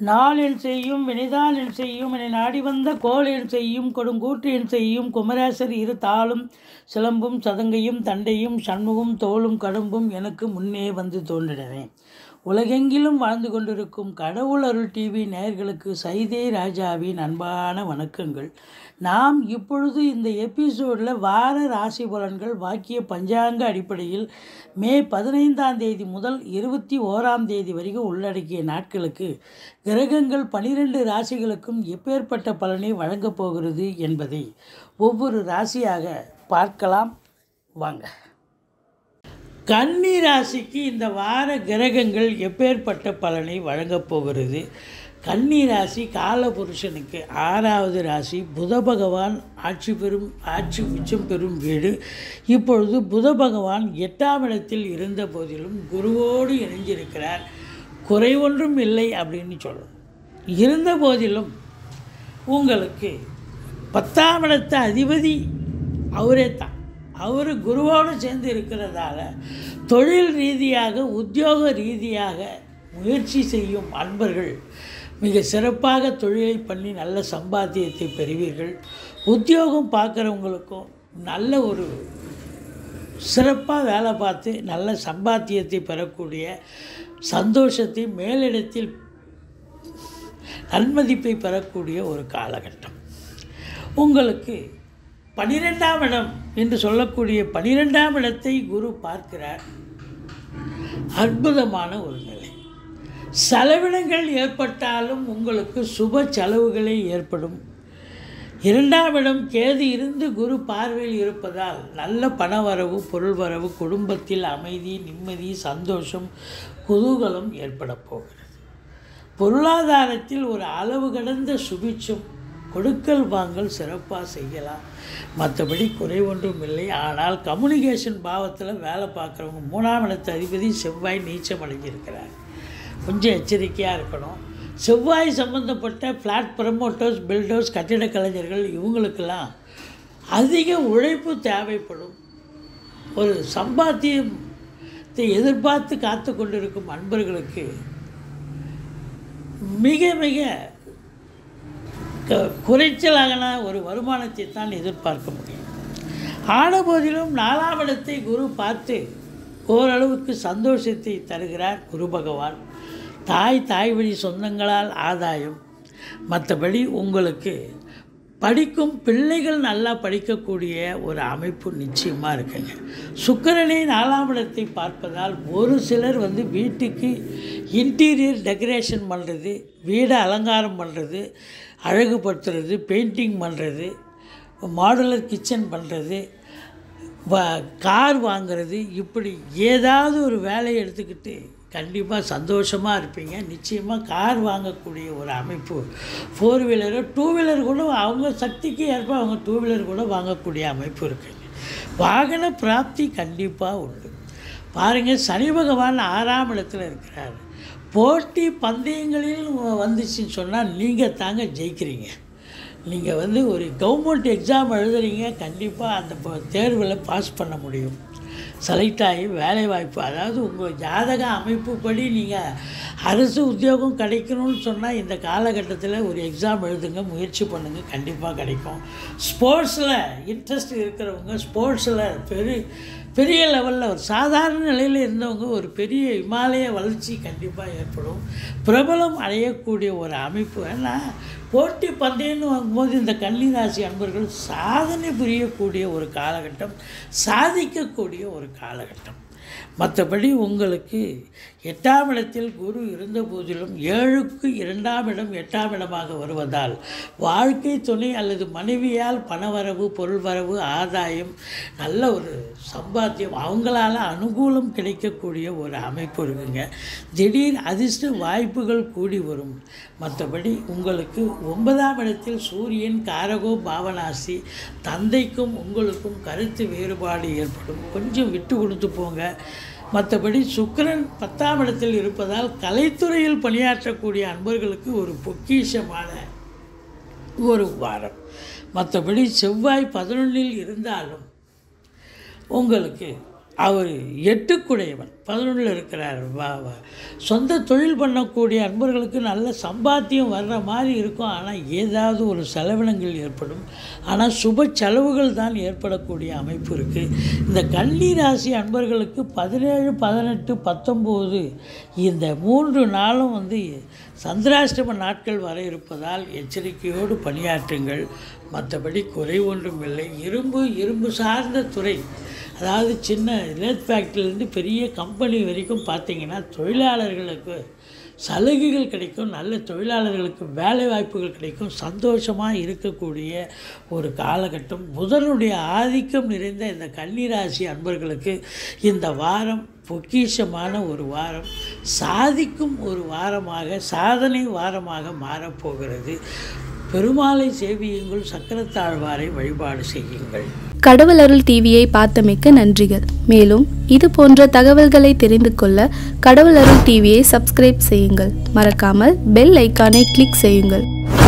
நாளென் செய்யும் வினைதானென் செய்யும் என நாடி வந்த கோளென் செய்யும் கொடுங்கூற்றென் செய்யும் குமரேசர் இரு தாளும் சிலம்பும் சதங்கையும் தண்டையும் சண்முகம் தோளும் கடும்பும் எனக்கு முன்னே வந்து தோன்றினவே உலகெங்கிலும் வாழ்ந்து கொண்டிருக்கும் கடவுள் அருள் டிவி நேயர்களுக்கு சைதே ராஜாவின் அன்பான வணக்கங்கள் நாம் இப்பொழுது இந்த எபிசோடில் வார ராசி பலன்கள் வாக்கிய பஞ்சாங்க அடிப்படையில் மே பதினைந்தாம் தேதி முதல் இருபத்தி ஓராம் தேதி வரைக்கும் உள்ளடக்கிய நாட்களுக்கு கிரகங்கள் பனிரெண்டு ராசிகளுக்கும் எப்பேற்பட்ட பலனை வழங்கப் போகிறது என்பதை ஒவ்வொரு ராசியாக பார்க்கலாம் வாங்க கன்னி ராசிக்கு இந்த வார கிரகங்கள் எப்பேற்பட்ட பலனை வழங்கப் போகிறது கன்னி ராசி காலபுருஷனுக்கு ஆறாவது ராசி புத பகவான் ஆட்சி பெறும் ஆட்சி உச்சம் பெறும் வீடு இப்பொழுது புத பகவான் எட்டாம் இடத்தில் இருந்த போதிலும் குருவோடு இணைஞ்சிருக்கிறார் குறை ஒன்றும் இல்லை அப்படின்னு சொல்லணும் இருந்த போதிலும் உங்களுக்கு பத்தாம் இடத்த அதிபதி அவரே தான் அவர் குருவோடு சேர்ந்து இருக்கிறதால தொழில் ரீதியாக உத்தியோக ரீதியாக முயற்சி செய்யும் அன்பர்கள் மிக சிறப்பாக தொழிலை பண்ணி நல்ல சம்பாத்தியத்தை பெறுவீர்கள் உத்தியோகம் பார்க்குறவங்களுக்கும் நல்ல ஒரு சிறப்பாக வேலை பார்த்து நல்ல சம்பாத்தியத்தை பெறக்கூடிய சந்தோஷத்தை மேலிடத்தில் நன்மதிப்பை பெறக்கூடிய ஒரு காலகட்டம் உங்களுக்கு பனிரெண்டாம் இடம் என்று சொல்லக்கூடிய பனிரெண்டாம் இடத்தை குரு பார்க்கிறார் அற்புதமான ஒரு நிலை செலவினங்கள் ஏற்பட்டாலும் உங்களுக்கு சுப செலவுகளே ஏற்படும் இரண்டாம் இடம் கேது இருந்து குரு பார்வையில் இருப்பதால் நல்ல பணவரவு பொருள் வரவு குடும்பத்தில் அமைதி நிம்மதி சந்தோஷம் குதூகலம் ஏற்பட போகிறது பொருளாதாரத்தில் ஒரு அளவு கடந்த சுபிட்சம் கொடுக்கல் வாங்கல் சிறப்பாக செய்யலாம் மற்றபடி குறை ஒன்றும் இல்லை ஆனால் கம்யூனிகேஷன் பாவத்தில் வேலை பார்க்குறவங்க மூணாம் இடத்து அதிபதி செவ்வாய் நீச்சம் அடைஞ்சிருக்கிறார் கொஞ்சம் எச்சரிக்கையாக இருக்கணும் செவ்வாய் சம்மந்தப்பட்ட ஃப்ளாட் ப்ரமோட்டர்ஸ் பில்டர்ஸ் கட்டிட கலைஞர்கள் இவங்களுக்கெல்லாம் அதிக உழைப்பு தேவைப்படும் ஒரு சம்பாத்தியத்தை எதிர்பார்த்து காத்து கொண்டிருக்கும் அன்பர்களுக்கு மிக மிக க குறைச்சலாகன ஒரு வருமானத்தை தான் எதிர்பார்க்க முடியும் ஆன போதிலும் நாலாம் இடத்தை குரு பார்த்து ஓரளவுக்கு சந்தோஷத்தை தருகிறார் குரு பகவான் தாய் தாய் வழி சொந்தங்களால் ஆதாயம் மற்றபடி உங்களுக்கு படிக்கும் பிள்ளைகள் நல்லா படிக்கக்கூடிய ஒரு அமைப்பு நிச்சயமாக இருக்குங்க சுக்கரனை நாலாம் இடத்தை பார்ப்பதால் ஒரு சிலர் வந்து வீட்டுக்கு இன்டீரியர் டெக்கரேஷன் பண்ணுறது வீடை அலங்காரம் பண்ணுறது அழகுபடுத்துறது பெயிண்டிங் பண்ணுறது மாடுலர் கிச்சன் பண்ணுறது வ கார் வாங்கிறது இப்படி ஏதாவது ஒரு வேலையை எடுத்துக்கிட்டு கண்டிப்பாக சந்தோஷமாக இருப்பீங்க நிச்சயமாக கார் வாங்கக்கூடிய ஒரு அமைப்பு ஃபோர் வீலரோ டூ வீலர் கூட அவங்க சக்திக்கு ஏற்ப அவங்க டூ வீலர் கூட வாங்கக்கூடிய அமைப்பு இருக்குங்க வாகன பிராப்தி கண்டிப்பாக உண்டு பாருங்கள் சனி பகவான் ஆறாம் இடத்துல இருக்கிறார் போட்டி பந்தயங்களில் வந்துச்சுன்னு சொன்னால் நீங்கள் தாங்க ஜெயிக்கிறீங்க நீங்கள் வந்து ஒரு கவர்மெண்ட் எக்ஸாம் எழுதுறீங்க கண்டிப்பாக அந்த தேர்வில் பாஸ் பண்ண முடியும் செலக்ட் ஆகி வேலைவாய்ப்பு அதாவது உங்கள் ஜாதக அமைப்புப்படி நீங்கள் அரசு உத்தியோகம் கிடைக்கணும்னு சொன்னால் இந்த காலகட்டத்தில் ஒரு எக்ஸாம் எழுதுங்க முயற்சி பண்ணுங்கள் கண்டிப்பாக கிடைக்கும் ஸ்போர்ட்ஸில் இன்ட்ரெஸ்ட் இருக்கிறவங்க ஸ்போர்ட்ஸில் பெரிய பெரிய லெவலில் ஒரு சாதாரண நிலையில் இருந்தவங்க ஒரு பெரிய இமாலய வளர்ச்சி கண்டிப்பாக ஏற்படும் பிரபலம் அடையக்கூடிய ஒரு அமைப்பு ஏன்னா போட்டி பந்தயம்னு வாங்கும்போது இந்த கன்னிராசி அன்பர்கள் சாதனை புரியக்கூடிய ஒரு காலகட்டம் சாதிக்கக்கூடிய ஒரு காலகட்டம் மற்றபடி உங்களுக்கு எட்டாம் இடத்தில் குரு இருந்த போதிலும் ஏழுக்கு இரண்டாம் இடம் எட்டாம் இடமாக வருவதால் வாழ்க்கை துணை அல்லது மனைவியால் பணவரவு பொருள் வரவு ஆதாயம் நல்ல ஒரு சம்பாத்தியம் அவங்களால அனுகூலம் கிடைக்கக்கூடிய ஒரு அமைப்பு இருக்குங்க திடீர் அதிர்ஷ்ட வாய்ப்புகள் கூடி வரும் மற்றபடி உங்களுக்கு ஒன்பதாம் இடத்தில் சூரியன் காரகோ பாவனாசி தந்தைக்கும் உங்களுக்கும் கருத்து வேறுபாடு ஏற்படும் கொஞ்சம் விட்டு கொடுத்து போங்க மற்றபடி சுக்கிரன் பத்தாம் இடத்தில் இருப்பதால் கலைத்துறையில் பணியாற்றக்கூடிய அன்பர்களுக்கு ஒரு பொக்கிஷமான ஒரு வாரம் மற்றபடி செவ்வாய் பதினொன்றில் இருந்தாலும் உங்களுக்கு அவர் எட்டுக்குடையவன் பதினொன்றில் இருக்கிறார் வா வா சொந்த தொழில் பண்ணக்கூடிய அன்பர்களுக்கு நல்ல சம்பாத்தியம் வர்ற மாதிரி இருக்கும் ஆனால் ஏதாவது ஒரு செலவினங்கள் ஏற்படும் ஆனால் சுப செலவுகள் தான் ஏற்படக்கூடிய அமைப்பு இருக்குது இந்த கன்னி ராசி அன்பர்களுக்கு பதினேழு பதினெட்டு பத்தொம்போது இந்த மூன்று நாளும் வந்து சந்திராஷ்டம நாட்கள் வர இருப்பதால் எச்சரிக்கையோடு பணியாற்றுங்கள் மற்றபடி குறை ஒன்றும் இல்லை இரும்பு இரும்பு சார்ந்த துறை அதாவது சின்ன லேத் ஃபேக்ட்ரிலேருந்து பெரிய கம்பெனி வரைக்கும் பார்த்தீங்கன்னா தொழிலாளர்களுக்கு சலுகைகள் கிடைக்கும் நல்ல தொழிலாளர்களுக்கு வேலை வாய்ப்புகள் கிடைக்கும் சந்தோஷமாக இருக்கக்கூடிய ஒரு காலகட்டம் புதனுடைய ஆதிக்கம் நிறைந்த இந்த கன்னிராசி அன்பர்களுக்கு இந்த வாரம் பொக்கிஷமான ஒரு வாரம் சாதிக்கும் ஒரு வாரமாக சாதனை வாரமாக மாறப்போகிறது பெருமாளை சேவியுங்கள் சக்கரத்தாழ்வாரை வழிபாடு செய்யுங்கள் கடவுள் அருள் டிவியை பார்த்தமைக்க நன்றிகள் மேலும் இது போன்ற தகவல்களை தெரிந்து கொள்ள கடவுள் அருள் டிவியை சப்ஸ்கிரைப் செய்யுங்கள் மறக்காமல் பெல் ஐக்கானை கிளிக் செய்யுங்கள்